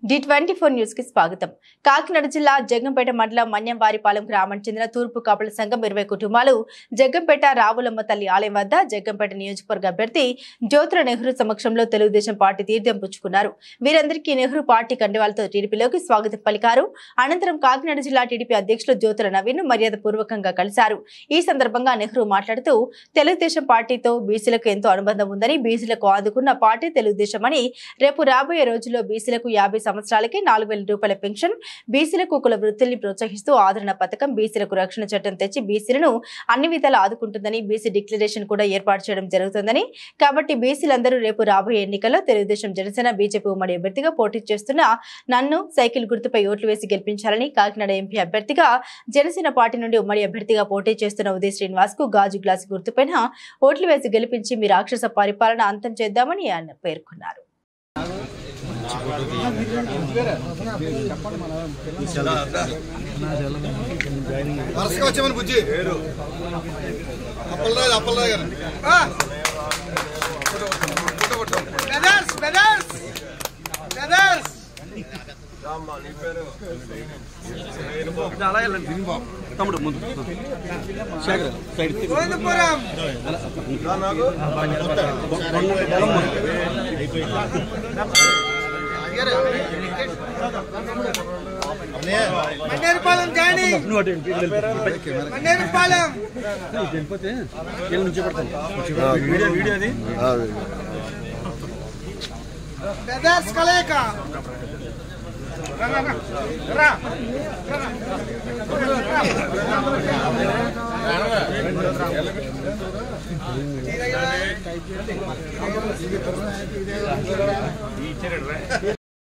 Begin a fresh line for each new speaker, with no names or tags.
D twenty four news కి స్వాగతం కాకినాడ జిల్లా జగ్గంపేట మండలం మన్యంవారిపాలెం గ్రామానికి చెందిన తూర్పు కాపుల సంఘం ఇరవై కుటుంబాలు జగ్గంపేట రావులమ్మ తల్లి ఆలయం వద్ద జగ్గంపేట నియోజకవర్గ అభ్యర్థి జ్యోతుల నెహ్రూ సమక్షంలో తెలుగుదేశం పార్టీ తీర్థం పుచ్చుకున్నారు వీరందరికీ నెహ్రూ పార్టీ కండువాలతో టీడీపీలోకి స్వాగతం పలికారు అనంతరం కాకినాడ జిల్లా టీడీపీ అధ్యక్షులు జ్యోతుల నవీన్ మర్యాద పూర్వకంగా కలిశారు ఈ సందర్భంగా నెహ్రూ మాట్లాడుతూ తెలుగుదేశం పార్టీతో బీసీలకు ఎంతో అనుబంధం ఉందని బీసీలకు ఆదుకున్న పార్టీ తెలుగుదేశం అని రేపు రాబోయే రోజుల్లో బీసీలకు యాభై సంవత్సరాలకి నాలుగు వేల రూపాయల పెన్షన్ బీసీలకు కుల వృత్తుల్ని ప్రోత్సహిస్తూ ఆదరణ పథకం బీసీలకు రక్షణ చట్టం తెచ్చి బీసీలను అన్ని విధాలా ఆదుకుంటుందని బీసీ డిక్లరేషన్ కూడా ఏర్పాటు చేయడం జరుగుతుందని కాబట్టి బీసీలందరూ రేపు రాబోయే ఎన్నికల్లో తెలుగుదేశం జనసేన బీజేపీ ఉమ్మడి అభ్యర్థిగా పోటీ చేస్తున్న నన్ను సైకిల్ గుర్తుపై ఓట్లు వేసి గెలిపించాలని కాకినాడ ఎంపీ అభ్యర్థిగా జనసేన పార్టీ నుండి ఉమ్మడి అభ్యర్థిగా పోటీ చేస్తున్న ఉదయ్ శ్రీనివాస్ కు గాజు గ్లాసు గుర్తుపైన ఓట్లు వేసి గెలిపించి మీ రాక్షస పరిపాలన అంతం చేద్దామని ఆయన పేర్కొన్నారు
వరుసగా వచ్చామని బుజ్జి అప్పలరాజు అప్పలరాజు గారు
బ్రదర్స్ బ్రదర్స్ బ్రదర్స్
తమ్ముడు ముందు శేఖర్ సైడ్
గోవిందపురం మన్నేరుపాలెం జాయిని
నువ్వు అటు ఇటు వెళ్ళిపో.
మన్నేరుపాలెం
ఇటు వెళ్ళిపోతే వీళ్ళ నుంచి పెడతాను వీడియో వీడియో అది
బ్రదర్స్ కలయిక రా, రా, రా.